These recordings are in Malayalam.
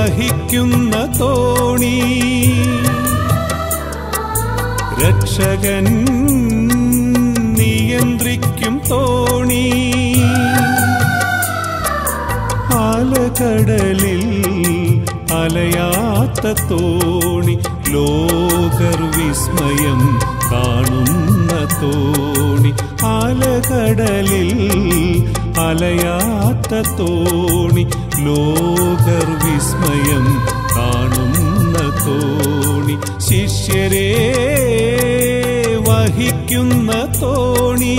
വഹിക്കുന്ന തോണി രക്ഷകൻ നിയന്ത്രിക്കും തോണി ആലകടലിൽ അലയാത്ത തോണി ലോകർ വിസ്മയം കാണുന്ന തോണി ആലകടലിൽ അലയാത്ത തോണി ലോകർ വിസ്മയം കാണുന്ന തോണി ശിഷ്യരെ വഹിക്കുന്ന തോണി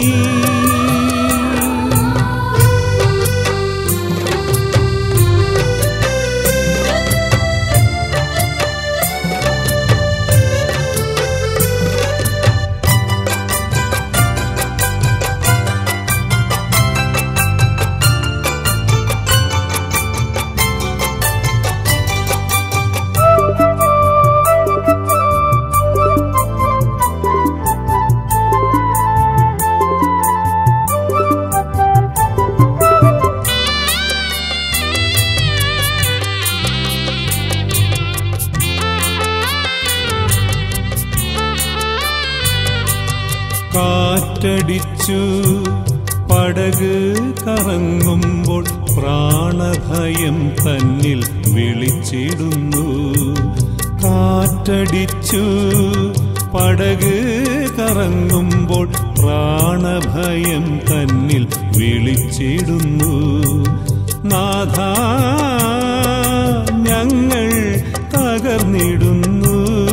കാറ്റടിച്ചു പടക് കറങ്ങുമ്പോൾ പ്രാണഭയം തന്നിൽ വിളിച്ചിടുന്നു കാറ്റടിച്ചു പടക് കറങ്ങുമ്പോൾ പ്രാണഭയം തന്നിൽ വിളിച്ചിടുന്നു നാഥ ഞങ്ങൾ തകർന്നിടുന്നു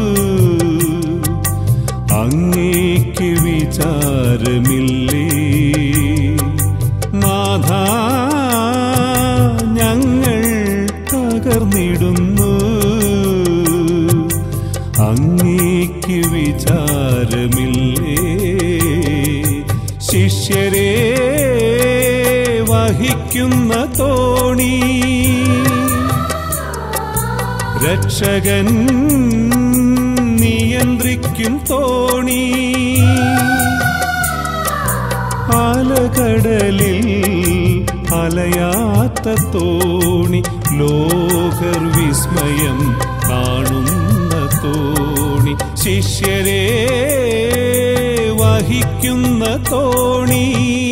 അങ്ങേക്ക് വിചാരമില്ലേ നാഥ ഞങ്ങൾ തകർന്നിടുന്നു അങ്ങേക്ക് വിചാരമില്ലേ ശിഷ്യരെ വഹിക്കുന്ന തോണി രക്ഷകൻ നിയന്ത്രിക്കും തോണി ആലകടലിൽ അലയാത്ത തോണി ലോകർ വിസ്മയം കാണുന്ന തോണി ശിഷ്യരെ വഹിക്കുന്ന തോണി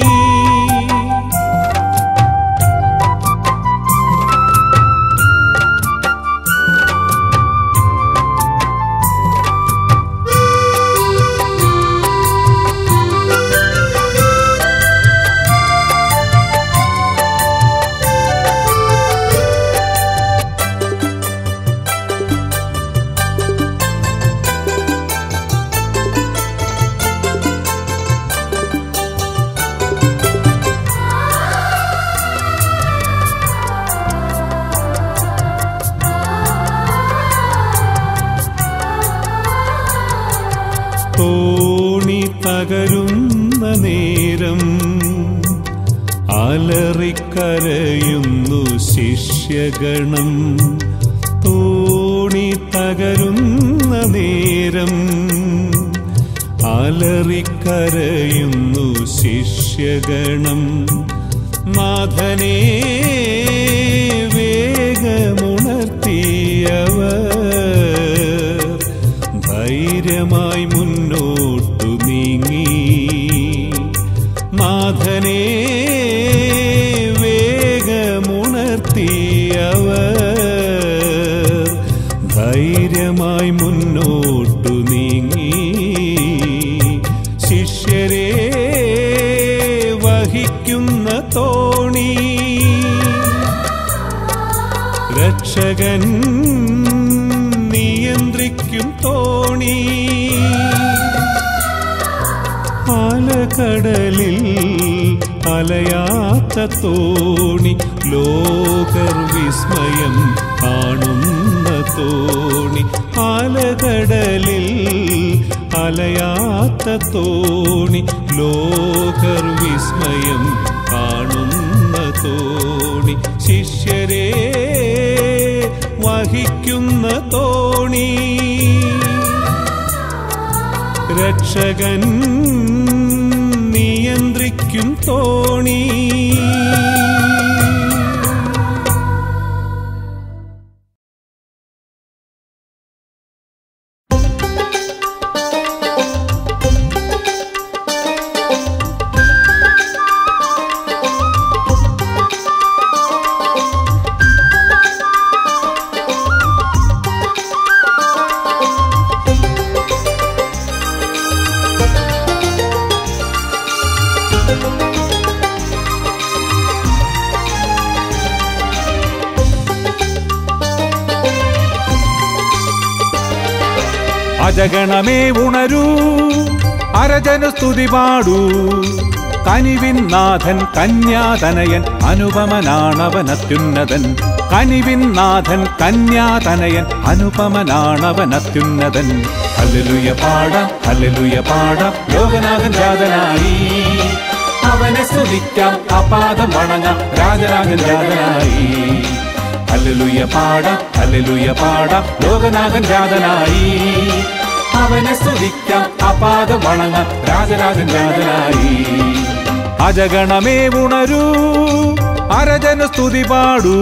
തോണി തകരുന്ന നേരം അലറിക്കരയുന്നു ശിഷ്യഗണം തോണി തകരുന്ന നേരം അലറിക്കരയുന്നു ശിഷ്യഗണം നാഥനെ വേഗമുണർത്തിയവർ ധൈര്യമായി മുന്നോട്ടു നീങ്ങി നാഥനെ വേഗമുണർത്തിയവർ ധൈര്യമായി മുന്നോട്ടു നീങ്ങി ശിഷ്യരെ വഹിക്കുന്ന തോണി രക്ഷകൻ നിയന്ത്രിക്കും തോണി ആലകടലിൽ അലയാത്ത തോണി ലോകർ വിസ്മയം കാണുന്ന തോണി ആലകടലിൽ അലയാത്ത തോണി ലോകർ വിസ്മയം കാണുന്ന തോണി ശിഷ്യരെ വഹിക്കുന്ന തോണി രക്ഷകൻ നിയന്ത്രിക്കും തോണി അജഗണമേ ഉണരൂ അരജന സ്തുതി പാടൂ കനിവിൻ നാഥൻ കന്യാതനയൻ അനുപമനാണവൻ അത്യുന്നതൻ കനിവിൻ നാഥൻ കന്യാതനയൻ അനുപമനാണവൻ അത്യുന്നതൻ ഹല്ലേലൂയ പാടാം ഹല്ലേലൂയ പാടാം ലോകനാഥൻ ജാതനായി അവനെ സ്തുതിക്കാം അപാദം വണങ്ങാം രാജരാജൻ ജാതനായി ഹല്ലേലൂയ പാടാം ഹല്ലേലൂയ പാടാം ലോകനാഥൻ ജാതനായി അവനെ സ്തുതിക്കാം അപാദം വണങ്ങാം രാജരാജൻ ജാതനായി അജഗണമേ ഉണരൂ അരജന സ്തുതി പാടൂ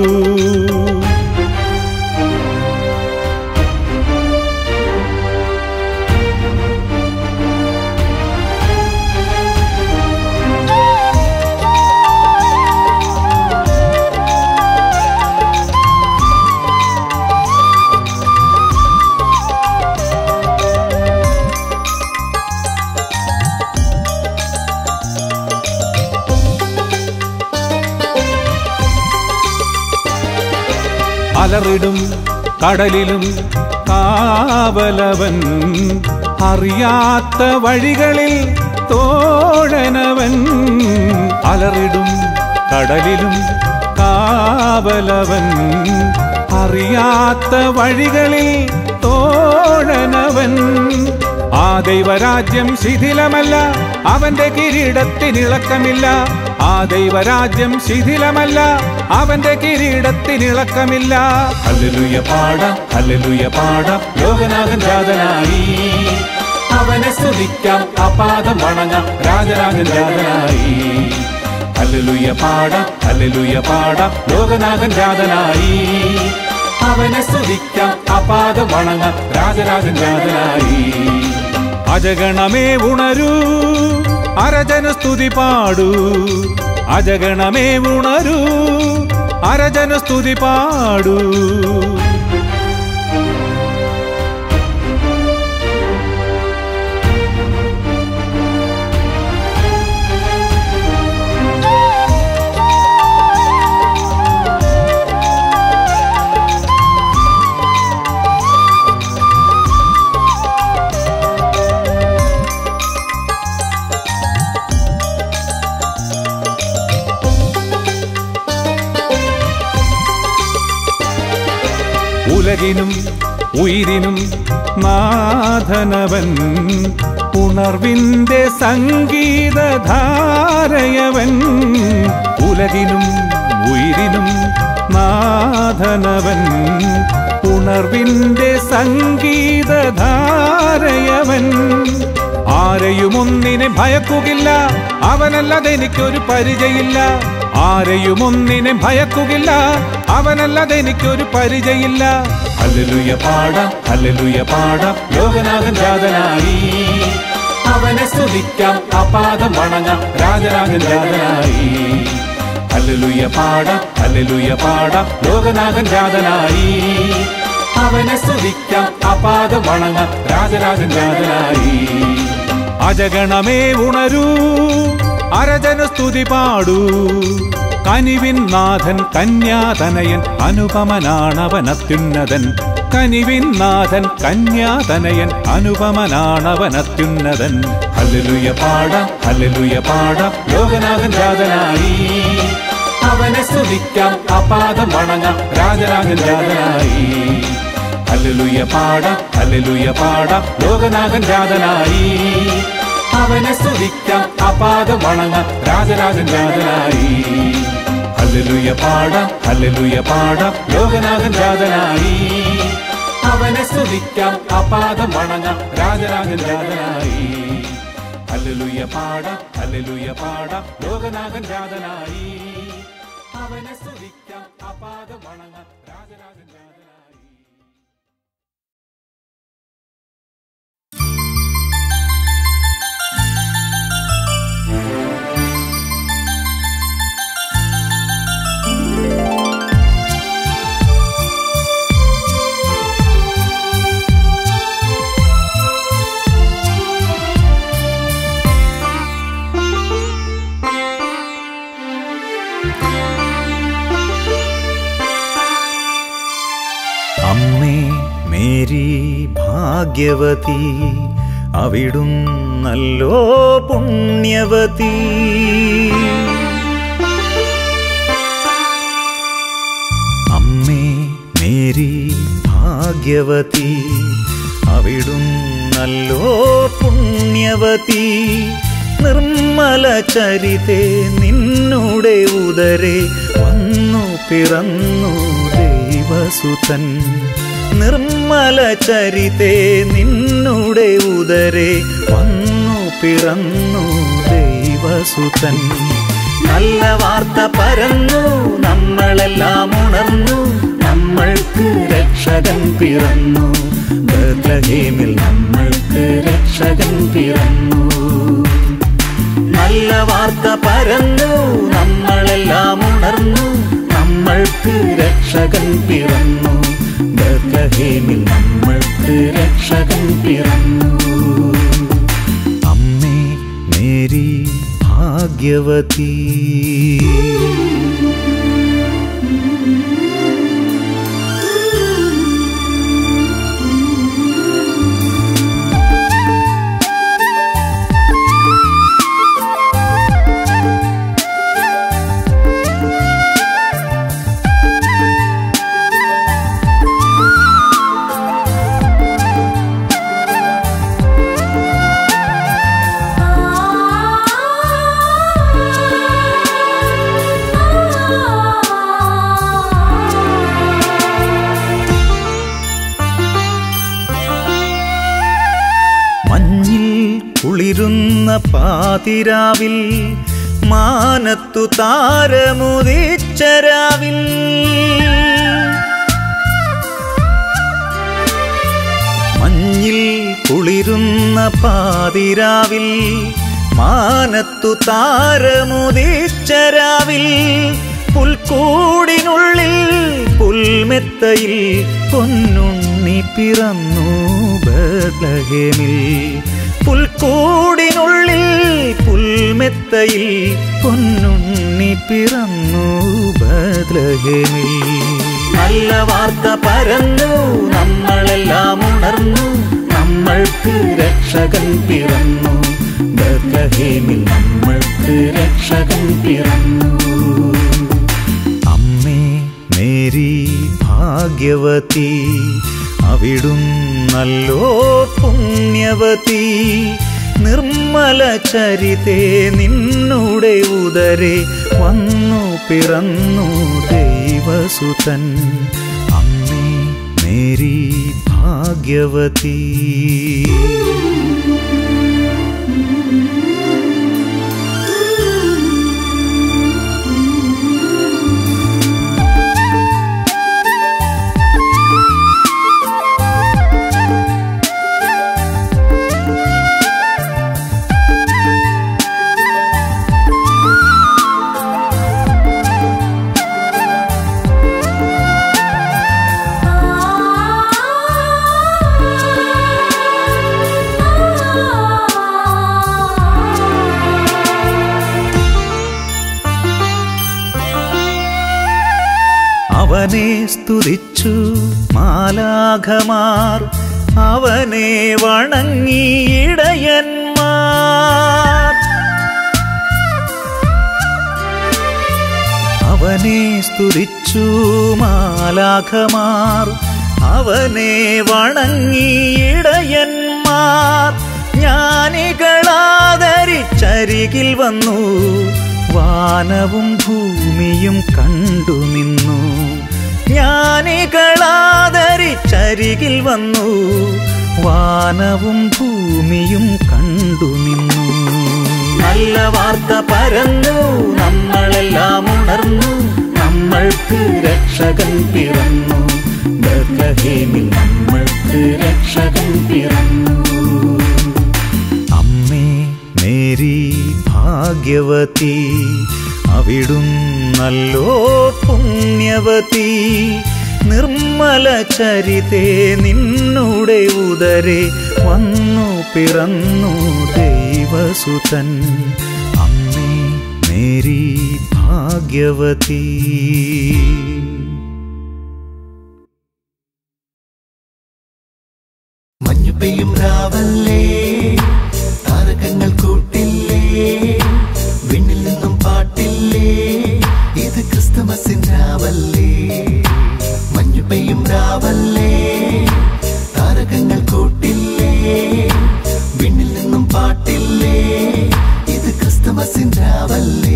അലറിടും കടലിലും കാവലവൻ അറിയാത്ത വഴികളിൽ തോഴനവൻ അലറിടും കടലിലും കാവലവൻ അറിയാത്ത വഴികളിൽ തോഴനവൻ ആ ദൈവരാജ്യം ശിഥിലമല്ല അവന്റെ കിരീടത്തിനിളക്കമില്ല ആ ദൈവരാജ്യം ശിഥിലമല്ല അവന്റെ കിരീടത്തിനിളക്കമില്ല ഹല്ലേലൂയ പാടാം ഹല്ലേലൂയ പാടാം ലോകനാഥൻ ജാതനായി അവനെ സ്തുതിക്കാം അപാദം വണങ്ങാം രാജരാജൻ ജാതനായി ഹല്ലേലൂയ പാടാം ഹല്ലേലൂയ പാടാം ലോകനാഥൻ ജാതനായി അവനെ സ്തുതിക്കാം അപാദം വണങ്ങാം രാജരാജൻ ജാതനായി അജഗണമേ ഉണരൂ അരജന സ്തുതി പാടൂ അജഗണമേ ഉണരൂ അരജന സ്തുതി പാടൂ ഉലകിനും ഉയിരിനും നാഥനവൻ ഉണർവിന്റെ സംഗീതധാരയവൻ ഉലകിനും ഉയിരിനും നാഥനവൻ ഉണർവിന്റെ സംഗീതധാരയവൻ ആരെയും ഒന്നിനെ ഭയക്കുകില്ല അവനല്ലാതെ എനിക്കൊരു പരിചയില്ല ആരെയും ഒന്നിനെ ഭയക്കുകില്ല അവനല്ലാതെ എനിക്കൊരു പരിചയില്ല ഹല്ലേലൂയ പാടാം ഹല്ലേലൂയ പാടാം ലോകനാഥൻ ജാതനായി അവനെ സ്തുതിക്കാം അപാദം വണങ്ങാം രാജരാജൻ ജാതനായി ഹല്ലേലൂയ പാടാം ഹല്ലേലൂയ പാടാം ലോകനാഥൻ ജാതനായി അവനെ സ്തുതിക്കാം അപാദം വണങ്ങാം രാജരാജൻ ജാതനായി അജഗണമേ ഉണരൂ അരജന സ്തുതി പാടൂ കനിവിൻ നാഥൻ കന്യാതനയൻ അനുപമനാണവൻ അത്യുന്നതൻ കനിവിൻ നാഥൻ കന്യാതനയൻ അനുപമനാണവൻ അത്യുന്നതൻ ഹല്ലേലൂയ പാടാം ഹല്ലേലൂയ പാടാം ലോകനാഥൻ ജാതനായി അവനെ സ്തുതിക്കാം അപാദം വണങ്ങാം രാജരാജൻ ജാതനായി ഹല്ലേലൂയ പാടാം ഹല്ലേലൂയ പാടാം ലോകനാഥൻ ജാതനായി അവനെ സ്തുതിക്കാം അപാദം വണങ്ങാം രാജരാജൻ ജാതനായി ഹല്ലേലൂയ പാടാം ഹല്ലേലൂയ പാടാം ലോകനാഥൻ ജാതനായി അവനെ സ്തുതിക്കാം അപാദം വണങ്ങാം രാജരാജൻ ജാതനായി ഹല്ലേലൂയ പാടാം ഹല്ലേലൂയ പാടാം ലോകനാഥൻ ജാതനായി അവനെ സ്തുതിക്കാം അപാദം വണങ്ങാം രാജരാജൻ ജാതനായി ഭാഗ്യവതി അവിടുന്നല്ലോ പുണ്യവതി അമ്മേ മേരി ഭാഗ്യവതി അവിടുന്നല്ലോ പുണ്യവതി നിർമ്മല ചരിതേ നിന്നുടെ ഉദരെ വന്നു പിറന്നു ദൈവസുതൻ നിർമ്മല ചരിതേ നിന്നുടെ ഉദരെ വന്നു പിറന്നു ദൈവസുതൻ നല്ല വാർത്ത പരന്നു നമ്മളെല്ലാം ഉണർന്നു നമ്മൾക്ക് രക്ഷകൻ പിറന്നു ബത്ലഹേമിൽ നമ്മൾക്ക് രക്ഷകൻ പിറന്നു നല്ല വാർത്ത പരന്നു നമ്മളെല്ലാം ഉണർന്നു നമ്മൾക്ക് രക്ഷകൻ പിറന്നു ബത്ലഹേമിൽ നമ്മൾക്ക് രക്ഷകൻ പിറന്നു അമ്മേ മേരി ഭാഗ്യവതി മഞ്ഞിൽ കുളിരുന്ന പാതിരാവിൽ മാനത്തു താരമുദിച്ചരാവിൽ മഞ്ഞിൽ കുളിരുന്ന പാതിരാവിൽ മാനത്തു താരമുദിച്ചരാവിൽ പുൽക്കൂടിനുള്ളിൽ പുൽമെത്തയിൽ പൊന്നുണ്ണി പിറന്നു ബത്ലഹേമിൽ പുൽക്കൂടിനുള്ളിൽ പുൽമെത്തയിൽ പൊന്നുണ്ണി പിറന്നു ബത്ലഹേമിൽ നല്ല വാർത്ത പരന്നു നമ്മളെല്ലാം ഉണർന്നു നമ്മൾക്ക് രക്ഷകൻ പിറന്നു ബത്ലഹേമിൽ നമ്മൾക്ക് രക്ഷകൻ പിറന്നു അമ്മേ മേരി ഭാഗ്യവതി അവിടുന്നല്ലോ പുണ്യവതി നിർമ്മല ചരിതേ നിന്നുടെ ഉദരെ വന്നു പിറന്നു ദൈവസുതൻ അമ്മേ മേരി ഭാഗ്യവതി അവനെ സ്തുതിച്ചു മാലാഖമാർ അവനെ വണങ്ങിയിടയന്മാർ അവനെ സ്തുതിച്ചു മാലാഖമാർ അവനെ വണങ്ങിയിടയന്മാർ ജ്ഞാനികളാദരിച്ചരികിൽ വന്നു വാനവും ഭൂമിയും കണ്ടു നിന്നു ജ്ഞാനികളാദരിച്ചരികിൽ വന്നു വാനവും ഭൂമിയും കണ്ടു നിന്നു നല്ല വാർത്ത പരന്നു നമ്മളെല്ലാം ഉണർന്നു നമ്മൾക്ക് രക്ഷകൻ പിറന്നു ബത്ലഹേമിൽ നമ്മൾക്ക് രക്ഷകൻ പിറന്നു അമ്മേ മേരി ഭാഗ്യവതി അവിടുന്നല്ലോ പുണ്യവതി നിർമ്മല ചരിതേ നിന്നുടെ ഉദരെ വന്നു പിറന്നു ദൈവസുതൻ അമ്മേ മേരി ഭാഗ്യവതി പെയ്യും രാവല്ലേ താരകങ്ങൾ കൂട്ടില്ലേ വിണ്ണിൽ നിന്നും പാട്ടില്ലേ ഇത് ക്രിസ്തുമസിൻ രാവല്ലേ മഞ്ഞു പെയ്യും രാവല്ലേ താരകങ്ങൾ കൂട്ടില്ലേ വിണ്ണിൽ നിന്നും പാട്ടില്ലേ ഇത് ക്രിസ്തുമസിൻ രാവല്ലേ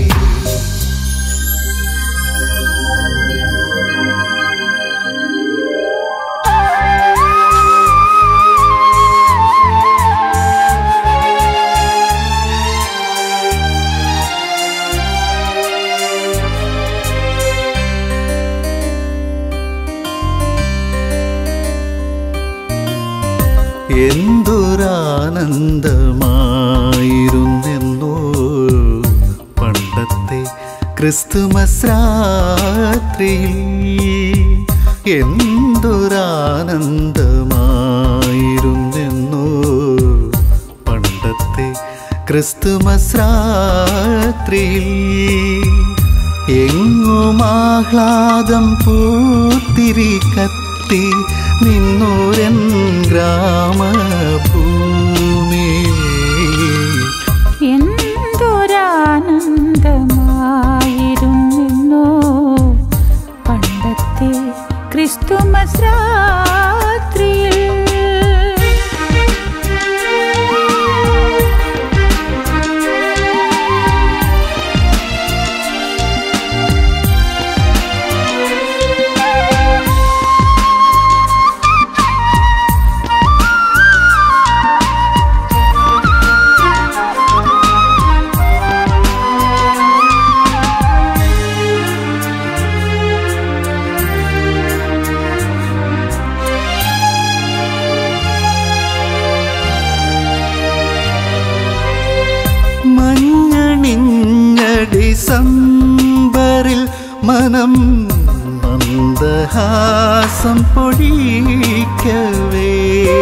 എന്തൊരാനന്ദമായിരുന്നെന്നോ പണ്ടത്തെ ക്രിസ്തുമസ് രാത്രിയിൽ എന്തൊരാനന്ദമായിരുന്നെന്നോ പണ്ടത്തെ ക്രിസ്തുമസ് രാത്രിയിൽ എങ്ങും ആഹ്ലാദം പൂത്തിരി കത്തി നിന്നൂരൻ ഗ്രാമഭൂമി എന്തൊരാനന്ദമായിരുന്നെന്നോ പണ്ടത്തെ ക്രിസ്തുമസ് രാത്രിയിൽ മഞ്ഞണിഞ്ഞ ഡിസംബറിൽ മനം മന്ദഹാസം പൊഴിക്കവേ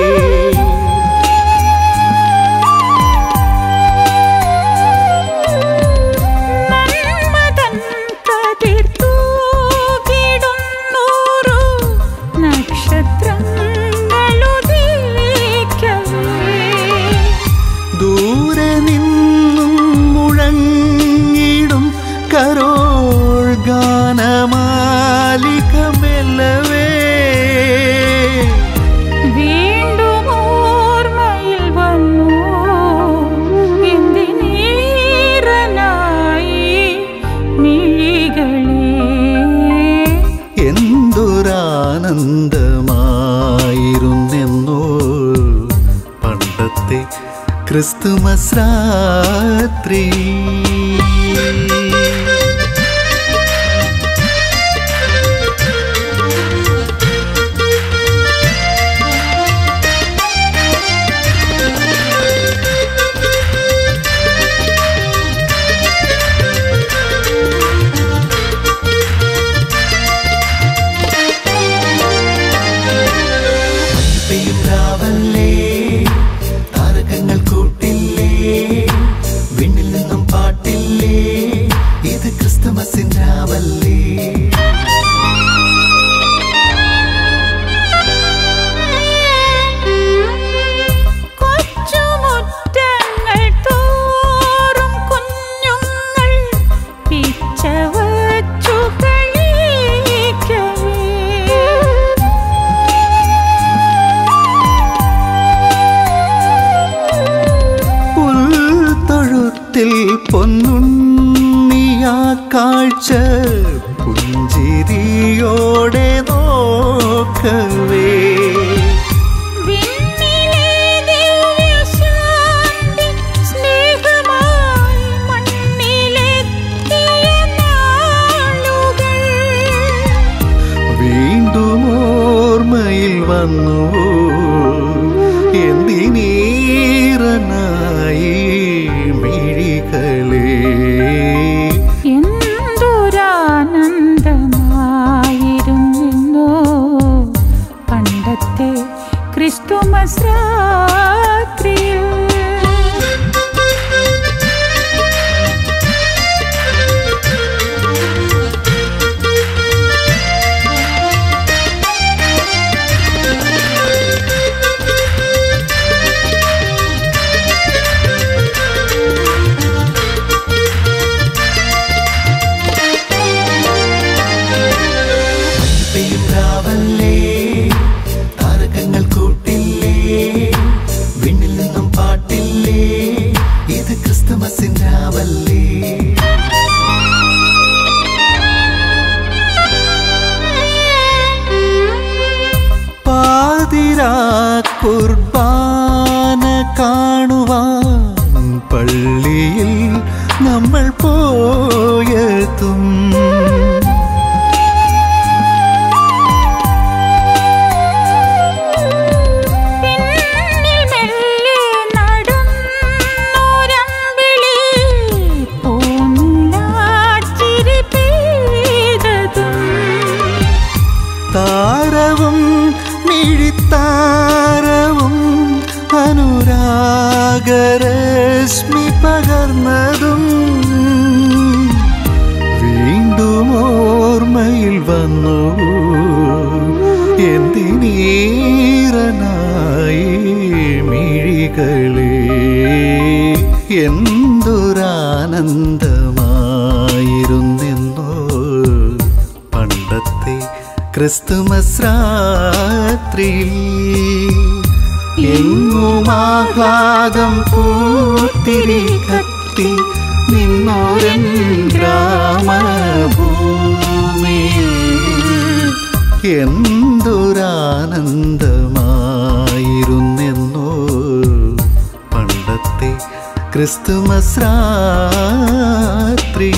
നന്മതൻ കതിർ തൂകിടുന്നൂറു നക്ഷത്രങ്ങളുദിക്കവേ ദൂരെ നിന്നും മുഴങ്ങിടും കരോൾ ഗാനമാലിക മെല്ലവേ വീണ്ടും ഓർമ്മയിൽ വന്നു എന്തിനീറനായി മിഴികളെ എന്തൊരാനന്ദമായിരുന്നെന്നോ പണ്ടത്തെ ക്രിസ്തുമസ് രാത്രി പെയ്യും രാവല്ലേ താരകങ്ങൾ കൂട്ടില്ലേ വിണ്ണിൽ നിന്നും പാട്ടില്ലേ ഇത് ക്രിസ്തുമസിൻ രാവല്ലേ കൊച്ചുമുറ്റങ്ങൾ തോറും കുഞ്ഞുങ്ങൾ പിച്ചവച്ചു കളിക്കവേ പുൽത്തൊഴുത്തിൽ പൊന്നുണ്ണിയാ കാഴ്ച പുഞ്ചിരിയോടെ നോക്കവേ വിണ്ണിലെ ദിവ്യശാന്തി സ്നേഹമായി മണ്ണിലെത്തിയ നാളുകൾ വീണ്ടും ഓർമ്മയിൽ വന്നു എന്തിനീറനായി മിഴികളേ എന്തൊരാനന്ദമായിരുന്നെന്നോ പണ്ടത്തെ പള്ളിയിൽ നമ്മൾ പോയതും പിന്നിൽ മെല്ലെ നടന്നോരമ്പിളി പൂനിലാച്ചിരി പെയ്തതും താരവും മിഴിത്താരവും അനുരാഗരശ്മി പകർന്നതും വീണ്ടും ഓർമ്മയിൽ വന്നു എന്തിനീറനായി മിഴികളെ എന്തൊരാനന്ദമായിരുന്നെന്നോ പണ്ടത്തെ ക്രിസ്തുമസ് രാത്രിയിൽ എങ്ങും ആഹ്ലാദം പൂത്തിരി കത്തി നിന്നോരൻ ഗ്രാമഭൂമിയിൽ എന്തൊരാനന്ദമായിരുന്നെന്നോ പണ്ടത്തെ ക്രിസ്തുമസ് രാത്രി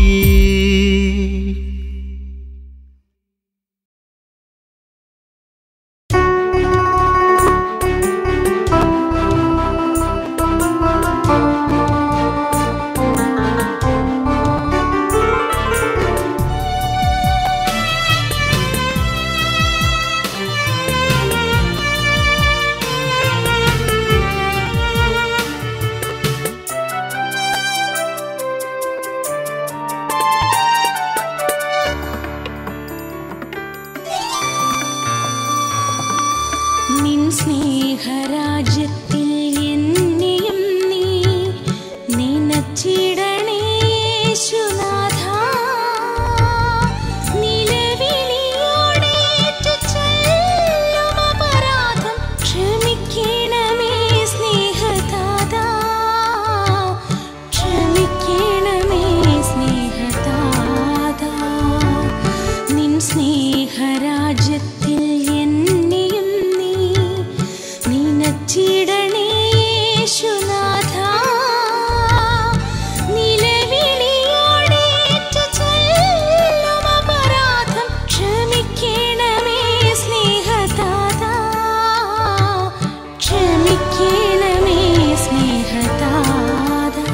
നിൻ സ്നേഹരാജ്യത്തിൽ എന്നെയും നീ നിനച്ചിടണേ യേശുനാഥ. നിലവിളിയോടേറ്റു ചൊല്ലും അപരാധം ക്ഷമിക്കണമേ സ്നേഹദാതാ. ക്ഷമിക്കണമേ സ്നേഹദാതാ. നിൻ സ്നേഹരാജ്യത്തിൽ എന്നെയും നീ നിനച്ചിടണേ യേശുനാഥ. നിലവിളിയോടേറ്റു ചൊല്ലും അപരാധം ക്ഷമിക്കണമേ സ്നേഹദാതാ. ക്ഷമിക്കണമേ സ്നേഹദാതാ.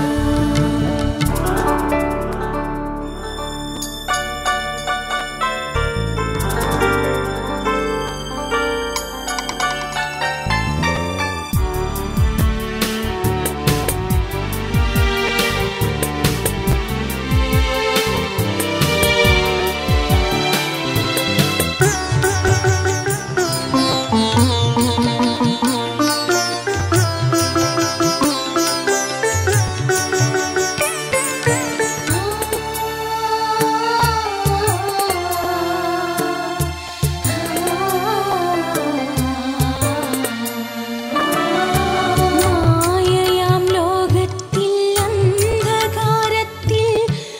മായയാം ലോകത്തിൽ അന്ധകാരത്തിൽ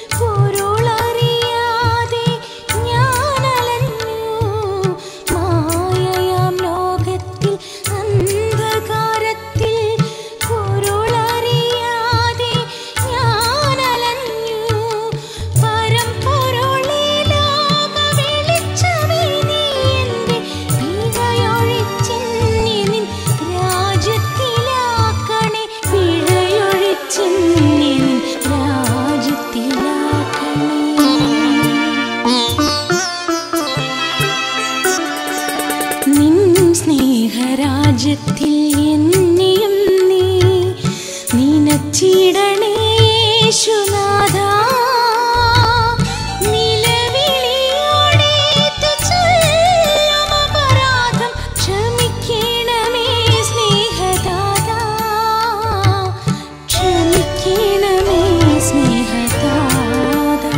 പൊരുളറിയാതെ ഞാൻ അലഞ്ഞു മായയാം ലോകത്തിൽ അന്ധകാരത്തിൽ പൊരുളറിയാതെ ഞാൻ അലഞ്ഞു പരമ്പൊരുളേ ലോക വെളിച്ചമേ നീ എൻ്റെ പിഴയൊഴിച്ചെന്നെ നിൻ രാജ്യത്തിലാക്കണേ പിഴയൊഴിച്ചെന്നെ നിൻ രാജ്യത്തിലാക്കണേ നിൻ സ്നേഹരാജ്യത്തിൽ എന്നെയും നീ നിനച്ചിടണേ യേശുനാഥ. നിലവിളിയോടേറ്റു ചൊല്ലും അപരാധം ക്ഷമിക്കണമേ സ്നേഹദാതാ. ക്ഷമിക്കണമേ സ്നേഹദാതാ.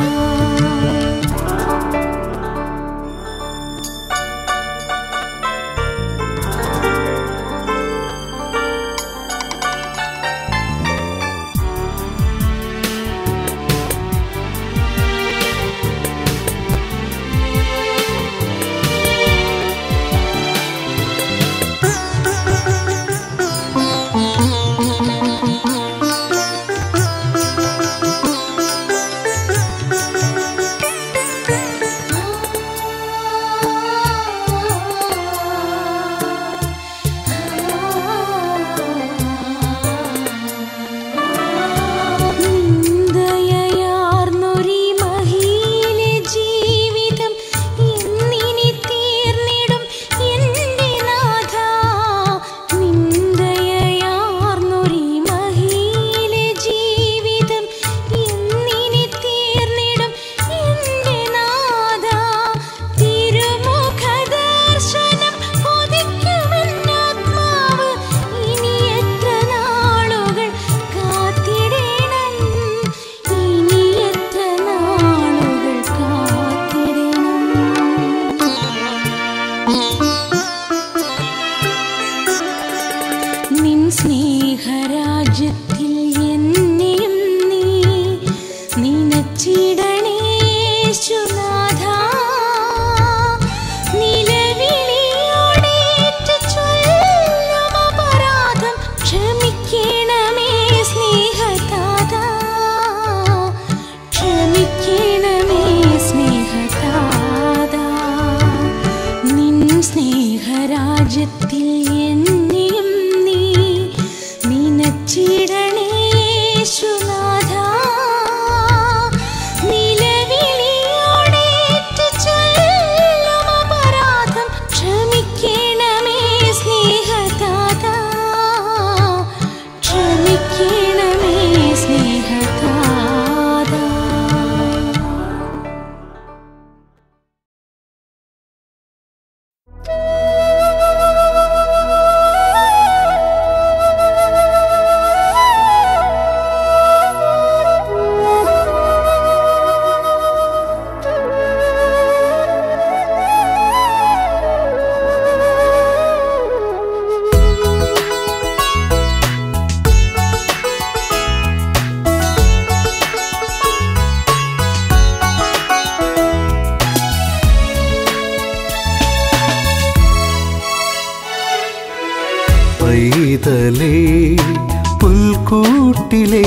പൈതലേ പുൽക്കൂട്ടിലേ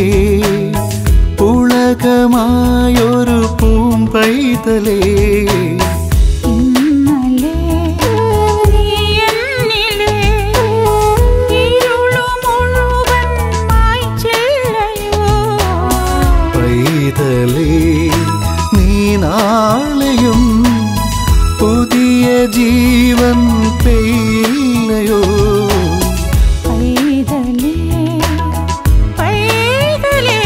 പുളകമായൊരു പൂമ്പൈതലേ ഇന്നലെ നീ എന്നിലെ ഇരുളു മുഴുവൻ മായ്ച്ചില്ലയോ പൈതലേ നീ നാളെയും പുതിയ ജീവൻ പെയ്യില്ലയോ പൈതലേ പൈതലേ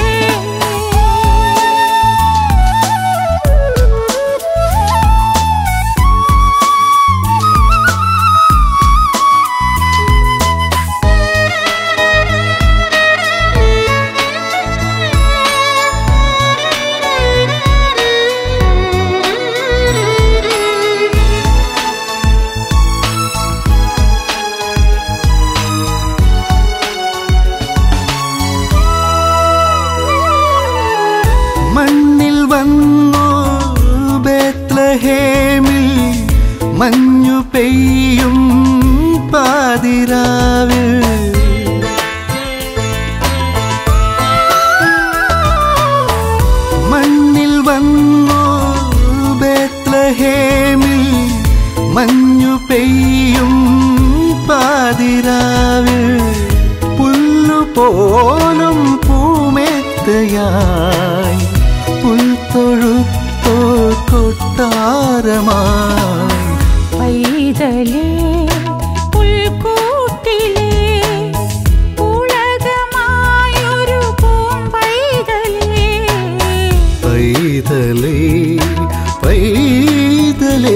മണ്ണിൽ വന്നു ബേത്ലഹേമിൽ മഞ്ഞു പെയ്യും പാതിരാവിൽ മണ്ണിൽ വന്നു ബേത്ലഹേമിൽ മഞ്ഞു പെയ്യും പാതിരാവിൽ പുല്ലുപോലും പൂമെത്തയായി പുൽത്തൊഴുത്തോ കൊട്ടാരമായി പൈതലേ പുൽക്കൂട്ടിലേ ഉലകമായൊരു പൂമ്പൈതലേ പൈതലേ പൈതലേ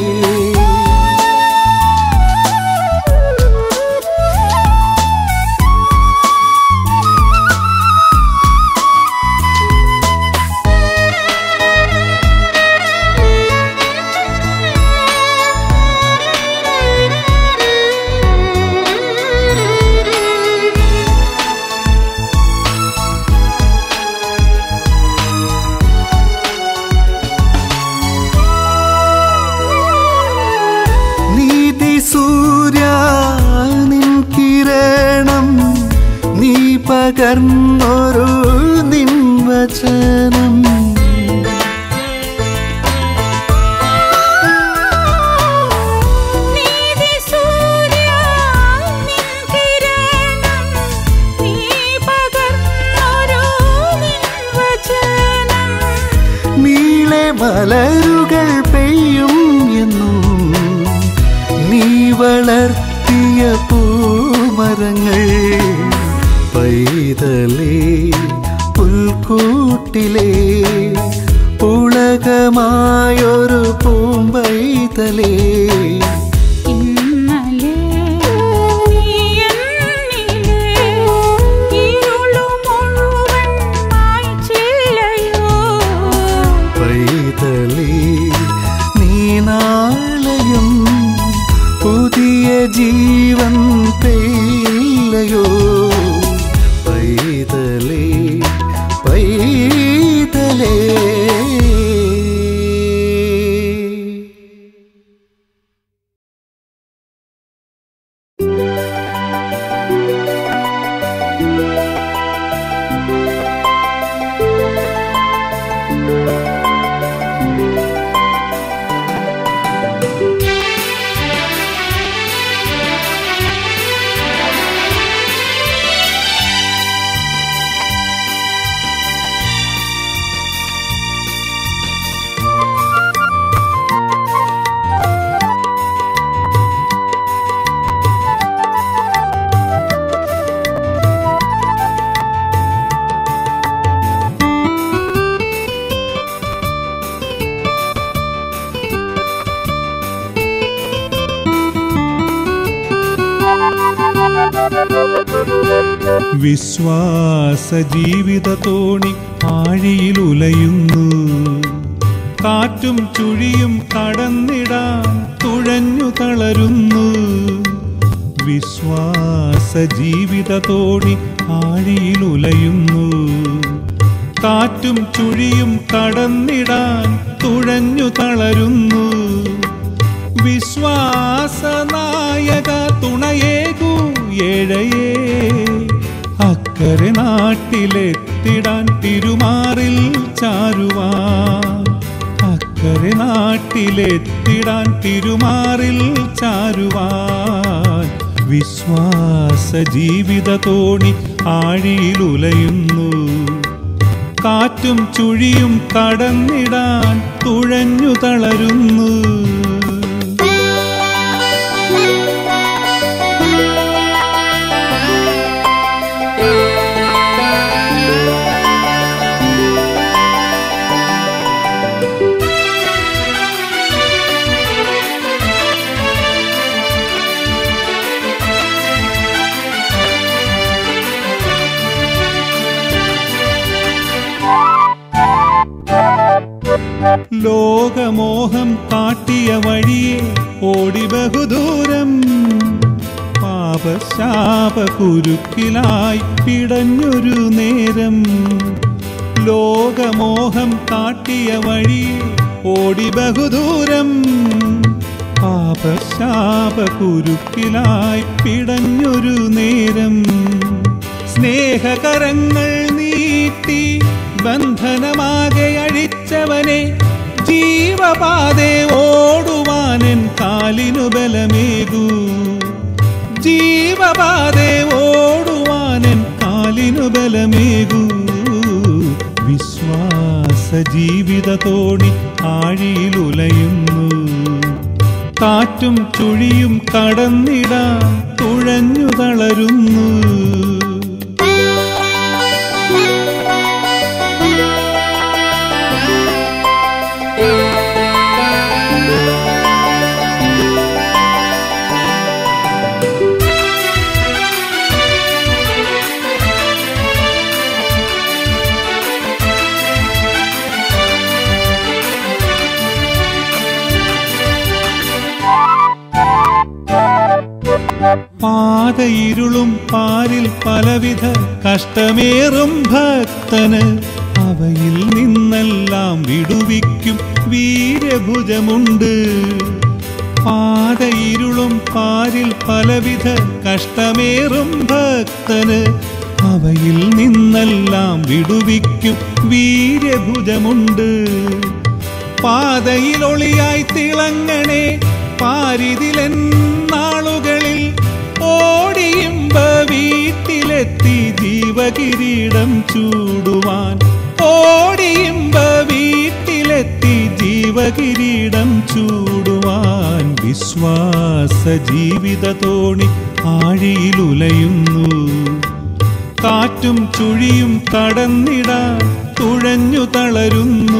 നീതി സൂര്യ നിൻ കിരണം നീ പകർന്നൊരു നിൻ വചനം നീതി സൂര്യ നിൻ കിരണം നീ പകർന്നൊരു നിൻ വചനം നീളെ മലരുകൾ പെയ്യും എന്നും നീ വളർത്തിയ പൂമരങ്ങൾ പൈതലേ പുൽക്കൂട്ടിലേ പുളകമായൊരു പൂമ്പൈതലേ ഇന്നലെ നീ എന്നിലെ ഇരുളു മുഴുവൻ മായ്ച്ചില്ലയോ പൈതലേ നീ നാളെയും പുതിയ ജീവൻ പെയ്യില്ലയോ പൈതലേ പൈതലേ വിശ്വാസ ജീവിത തോണി ആഴിയിൽ ഉലയുന്നു കാറ്റും ചുഴിയും കടന്നിടാൻ തുഴഞ്ഞു തളരുന്നു വിശ്വാസ ജീവിത തോണി ആഴിയിൽ ഉലയുന്നു കാറ്റും ചുഴിയും കടന്നിടാൻ തുഴഞ്ഞു തളരുന്നു വിശ്വാസനായക തുണയേകൂ ഏഴയേ അക്കരെ നാട്ടിലെത്തിടാൻ തിരുമാറിൽ ചാരുവാൻ അക്കരെ നാട്ടിലെത്തിടാൻ തിരുമാറിൽ ചാരുവാൻ വിശ്വാസ ജീവിത തോണി ആഴിയിലുലയുന്നു കാറ്റും ചുഴിയും കടന്നിടാൻ തുഴഞ്ഞു തളരുന്നു ലോകമോഹം കാട്ടിയ വഴിയെ ഓടി ബഹുദൂരം പാപശാപ കുരുക്കിലായി പിടഞ്ഞൊരു നേരം ലോകമോഹം കാട്ടിയ വഴിയെ ഓടി ബഹുദൂരം പാപശാപ കുരുക്കിലായി പിടഞ്ഞൊരു നേരം സ്നേഹകരങ്ങൾ നീട്ടി ബന്ധനമാകെ അഴിച്ചവനെ ജീവപാതെ ഓടുവാനൻ കാലിനു ബലമേകൂ ജീവപാതെ ഓടുവാനൻ കാലിനു ബലമേകൂ വിശ്വാസ ജീവിത തോണി ആഴിയിലുലയുന്നു കാറ്റും ചുഴിയും കടന്നിടാൻ തുഴഞ്ഞു തളരുന്നു പാതയിരുളും പാരിൽ പലവിധ കഷ്ടമേറും ഭക്തന് അവയിൽ നിന്നെല്ലാം വിടുവിക്കും വീരഭുജമുണ്ട് പാതയിരുളും പാരിൽ പലവിധ കഷ്ടമേറും ഭക്തന് അവയിൽ നിന്നെല്ലാം വിടുവിക്കും വീരഭുജമുണ്ട് പാതയിലൊളിയായി തിളങ്ങണേ പാരിതിലെൻ നാളുകളിൽ ഓടിയുമ്പ വീട്ടിലെത്തി ജീവകിരീടം ചൂടുവാൻ ഓടിയുമ്പ വീട്ടിലെത്തി ജീവകിരീടം ചൂടുവാൻ വിശ്വാസ ജീവിത തോണി ആഴിയിലുലയുന്നു കാറ്റും ചുഴിയും കടന്നിടാൻ തുഴഞ്ഞു തളരുന്നു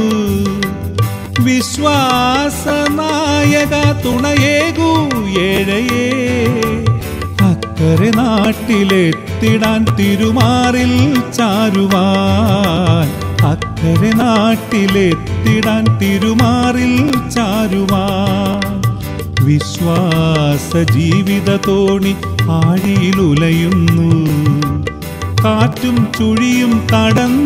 വിശ്വാസനായക തുണയേകൂ ഏഴയേ അക്കരെ നാട്ടിലെത്തിടാൻ തിരുമാറിൽ ചാരുവാൻ അക്കരെ നാട്ടിലെത്തിടാൻ തിരുമാറിൽ ചാരുവാൻ വിശ്വാസ ജീവിത തോണി ആഴിയിലുലയുന്നു കാറ്റും ചുഴിയും കടന്നു